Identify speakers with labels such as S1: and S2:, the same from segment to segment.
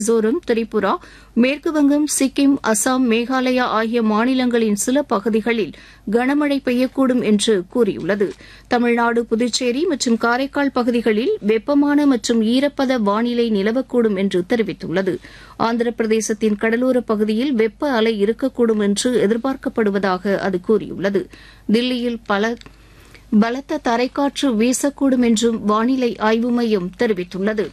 S1: மிசோரம் திரிபுரா மேற்குவங்கம் சிக்கிம் அசாம் மேகாலயா ஆகிய மாநிலங்களின் சில பகுதிகளில் கனமழை பெய்யக்கூடும் என்று கூறியுள்ளது தமிழ்நாடு புதுச்சேரி மற்றும் காரைக்கால் பகுதிகளில் வெப்பமான மற்றும் ஈரப்பத வானிலை நிலவக்கூடும் என்று தெரிவித்துள்ளது ஆந்திர பிரதேசத்தின் கடலோரப் பகுதியில் வெப்ப அலை இருக்கக்கூடும் என்று எதிர்பார்க்கப்படுவதாக அது கூறியுள்ளது தில்லியில் பல பலத்த தரைக்காற்று வீசக்கூடும் என்றும் வானிலை ஆய்வு மையம் தெரிவித்துள்ளது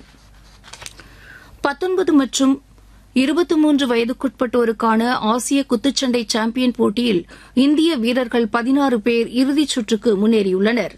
S1: பத்தொன்பது மற்றும் இருபத்தி மூன்று வயதுக்குட்பட்டோருக்கான ஆசிய குத்துச்சண்டை சாம்பியன் போட்டியில் இந்திய வீரர்கள் பதினாறு பேர் இறுதிச் சுற்றுக்கு முன்னேறியுள்ளனர்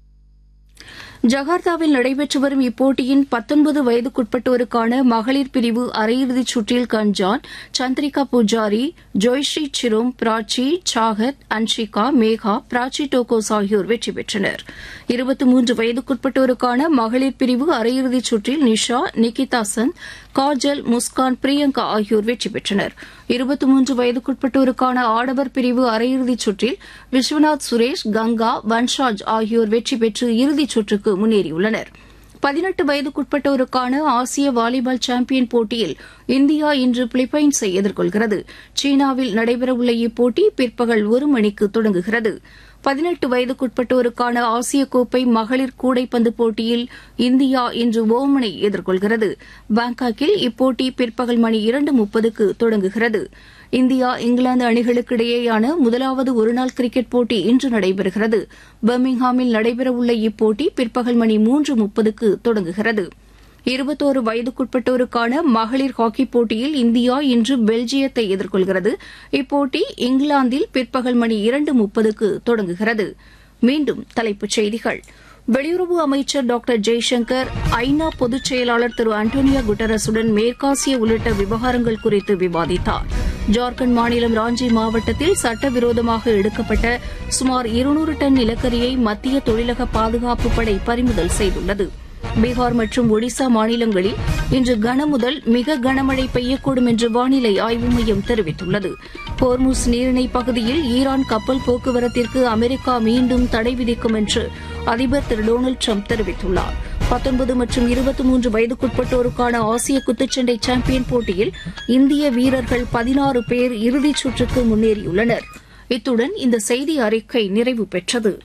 S1: ஜகார்த்தாவில் நடைபெற்று வரும் இப்போட்டியின் பத்தொன்பது வயதுக்குட்பட்டோருக்கான மகளிர் பிரிவு அரையிறுதிச் சுற்றில் கஞ்சான் சந்திரிகா பூஜாரி ஜோய்ஸ்ரீ சிரோம் பிராச்சி சாகத் அன்ஷிகா மேகா பிராச்சி டோகோஸ் ஆகியோர் வெற்றி பெற்றனர் இருபத்தி மூன்று வயதுக்குட்பட்டோருக்கான மகளிர் பிரிவு அரையிறுதிச் சுற்றில் நிஷா நிகிதா சந்த் காஜல் முஸ்கான் பிரியங்கா ஆகியோர் வெற்றி பெற்றனர் இருபத்தி மூன்று வயதுக்குட்பட்டோருக்கான ஆடவர் பிரிவு அரையிறுதிச் சுற்றில் விஸ்வநாத் சுரேஷ் கங்கா வன்ஷாஜ் ஆகியோர் வெற்றி பெற்று இறுதிச் சுற்றுக்கு முன்னேறியுள்ளனர் பதினெட்டு வயதுக்குட்பட்டோருக்கான ஆசிய வாலிபால் சாம்பியன் போட்டியில் இந்தியா இன்று பிலிப்பைன்ஸை எதிர்கொள்கிறது சீனாவில் நடைபெறவுள்ள இப்போட்டி பிற்பகல் ஒரு மணிக்கு தொடங்குகிறது பதினெட்டு வயதுக்குட்பட்டோருக்கான ஆசிய கோப்பை மகளிர் கூடைப்பந்து போட்டியில் இந்தியா இன்று ஓமனை எதிர்கொள்கிறது பாங்காக்கில் இப்போட்டி பிற்பகல் மணி இரண்டு முப்பதுக்கு தொடங்குகிறது இந்தியா இங்கிலாந்து அணிகளுக்கிடையேயான முதலாவது ஒருநாள் கிரிக்கெட் போட்டி இன்று நடைபெறுகிறது பர்மிங்ஹாமில் நடைபெறவுள்ள இப்போட்டி பிற்பகல் மணி மூன்று முப்பதுக்கு தொடங்குகிறது இருபத்தோரு வயதுக்குட்பட்டோருக்கான மகளிர் ஹாக்கிப் போட்டியில் இந்தியா இன்று பெல்ஜியத்தை எதிர்கொள்கிறது இப்போட்டி இங்கிலாந்தில் பிற்பகல் மணி இரண்டு முப்பதுக்கு தொடங்குகிறது மீண்டும் தலைப்புச் செய்திகள் வெளியுறவு அமைச்சர் டாக்டர் ஜெய்சங்கர் ஐநா பொதுச் செயலாளர் திரு அண்டோனியா குட்டரஸுடன் மேற்காசிய உள்ளிட்ட விவகாரங்கள் குறித்து விவாதித்தார் ஜார்க்கண்ட் மாநிலம் ராஞ்சி மாவட்டத்தில் சட்டவிரோதமாக எடுக்கப்பட்ட சுமார் இருநூறு டன் நிலக்கரியை மத்திய தொழிலக பாதுகாப்பு படை பறிமுதல் செய்துள்ளது பீகார் மற்றும் ஒடிசா மாநிலங்களில் இன்று கனமுதல் மிக கனமழை பெய்யக்கூடும் என்று வானிலை ஆய்வு மையம் தெரிவித்துள்ளது ஹோர்முஸ் நீரிணை பகுதியில் ஈரான் கப்பல் போக்குவரத்திற்கு அமெரிக்கா மீண்டும் தடை விதிக்கும் என்று அதிபர் திரு டொனால்டு ட்ரம்ப் தெரிவித்துள்ளார் பத்தொன்பது மற்றும் இருபத்தி மூன்று வயதுக்குட்பட்டோருக்கான ஆசிய குத்துச்சண்டை சாம்பியன் போட்டியில் இந்திய வீரர்கள் பதினாறு பேர் இறுதிச் சுற்றுக்கு முன்னேறியுள்ளனர் இத்துடன் இந்த செய்தி அறிக்கை நிறைவு பெற்றது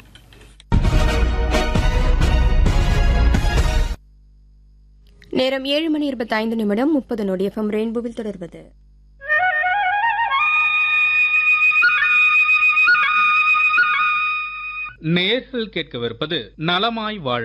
S2: நேரம் ஏழு மணி இருபத்தி ஐந்து நிமிடம் முப்பது நொடி எஃப்எம் ரெயின்போவில் தொடர்வது
S3: நேர்கள் கேட்கவிருப்பது நலமாய் வாழ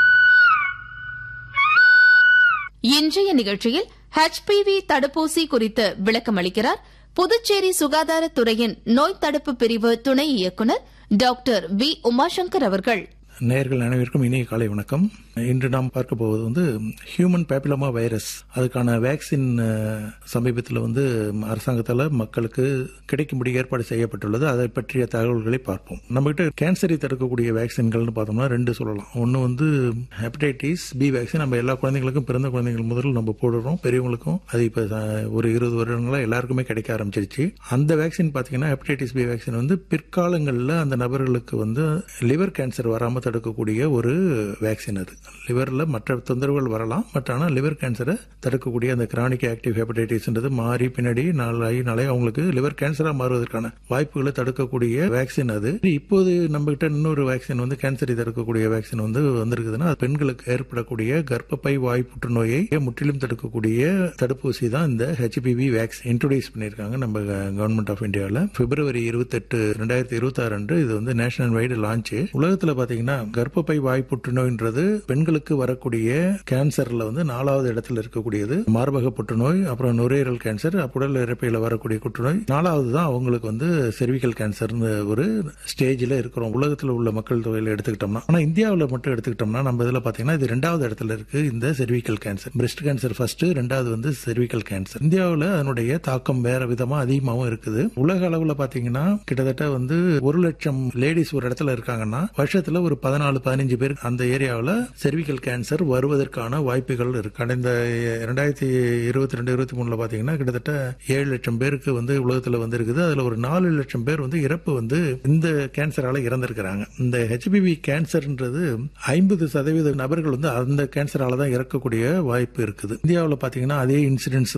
S4: இன்றைய நிகழ்ச்சியில் ஹெச்பிவி தடுப்பூசி குறித்து விளக்கம் அளிக்கிறார் புதுச்சேரி சுகாதாரத்துறையின் நோய் தடுப்பு பிரிவு துணை இயக்குநர் டாக்டர் வி உமாசங்கர் அவர்கள்
S5: நேர்கள் அனைவருக்கும் இனிய காலை வணக்கம் இன்று நாம் பார்க்க போவது வந்து ஹியூமன் பேப்பிலமா வைரஸ் அதுக்கான வேக்சின் சமீபத்தில் வந்து அரசாங்கத்தால் மக்களுக்கு கிடைக்கும்படி ஏற்பாடு செய்யப்பட்டுள்ளது அதை பற்றிய தகவல்களை பார்ப்போம் நம்ம கிட்ட கேன்சரை தடுக்கக்கூடிய வேக்சின்கள்னு பார்த்தோம்னா ரெண்டு சொல்லலாம் ஒன்று வந்து ஹெப்படைட்டிஸ் பி வேக்சின் நம்ம எல்லா குழந்தைங்களுக்கும் பிறந்த குழந்தைகள் முதல் நம்ம போடுறோம் பெரியவங்களுக்கும் அது இப்போ ஒரு இருபது வருடங்களா எல்லாருக்குமே கிடைக்க ஆரம்பிச்சிருச்சு அந்த வேக்சின் பார்த்தீங்கன்னா ஹெப்படைட்டிஸ் பி வேக்சின் வந்து பிற்காலங்களில் அந்த நபர்களுக்கு வந்து லிவர் கேன்சர் வராமல் தடுக்கக்கூடிய ஒரு வேக்சின் அது லிவரில் மற்ற தொந்தரவுகள் வரலாம் பட் ஆனால் லிவர் கேன்சரை தடுக்கக்கூடிய அந்த கிரானிக் ஆக்டிவ் ஹெப்படைட்டிஸ்ன்றது மாறி பின்னாடி நாளாகி நாளே அவங்களுக்கு லிவர் கேன்சராக மாறுவதற்கான வாய்ப்புகளை தடுக்கக்கூடிய வேக்சின் அது இப்போது நம்ம கிட்ட இன்னொரு வேக்சின் வந்து கேன்சரை தடுக்கக்கூடிய வேக்சின் வந்து வந்திருக்குதுன்னா அது பெண்களுக்கு ஏற்படக்கூடிய கர்ப்பப்பை வாய் புற்றுநோயை முற்றிலும் தடுக்கக்கூடிய தடுப்பூசி தான் இந்த ஹெச்பிவி வேக்சின் இன்ட்ரோடியூஸ் பண்ணியிருக்காங்க நம்ம கவர்மெண்ட் ஆஃப் இந்தியாவில் பிப்ரவரி இருபத்தெட்டு ரெண்டாயிரத்தி இருபத்தி ஆறு அன்று இது வந்து நேஷனல் வைடு லான்ச் உலகத்தில் பார்த்தீங்கன்னா கர்ப்பப்பை வாய் புற்றுநோய்ன்றது பெண்களுக்கு வரக்கூடிய கேன்சர்ல வந்து நாலாவது இடத்துல இருக்கக்கூடியது மார்பக புற்றுநோய் அப்புறம் நுரையீரல் கேன்சர் உடல் இறப்பையில வரக்கூடிய புற்றுநோய் நாலாவது தான் அவங்களுக்கு வந்து செர்விக்கல் கேன்சர்னு ஒரு ஸ்டேஜில் இருக்கிறோம் உலகத்தில் உள்ள மக்கள் தொகையில் எடுத்துக்கிட்டோம்னா ஆனால் இந்தியாவில் மட்டும் எடுத்துக்கிட்டோம்னா நம்ம இதில் பார்த்தீங்கன்னா இது ரெண்டாவது இடத்துல இருக்கு இந்த cervical cancer breast cancer first ரெண்டாவது வந்து செர்விக்கல் கேன்சர் இந்தியாவில் அதனுடைய தாக்கம் வேற விதமா அதிகமாகவும் இருக்குது உலக அளவில் பார்த்தீங்கன்னா கிட்டத்தட்ட வந்து ஒரு லட்சம் லேடிஸ் ஒரு இடத்துல இருக்காங்கன்னா வருஷத்துல ஒரு பதினாலு பதினஞ்சு பேர் அந்த ஏரியாவில் செர்விக்கல் கேன்சர் வருவதற்கான வாய்ப்புகள் இருக்கு கடந்த இரண்டாயிரத்தி இருபத்தி ரெண்டு இருபத்தி மூணுல பாத்தீங்கன்னா கிட்டத்தட்ட ஏழு லட்சம் பேருக்கு வந்து உலகத்துல வந்து இருக்குது அதுல ஒரு நாலு லட்சம் பேர் வந்து இறப்பு வந்து இந்த கேன்சரால இறந்திருக்கிறாங்க இந்த ஹெச்பிவி கேன்சர்ன்றது ஐம்பது சதவீத நபர்கள் வந்து அந்த கேன்சரால தான் இறக்கக்கூடிய வாய்ப்பு இருக்குது இந்தியாவில் பாத்தீங்கன்னா அதே இன்சிடென்ட்ஸ்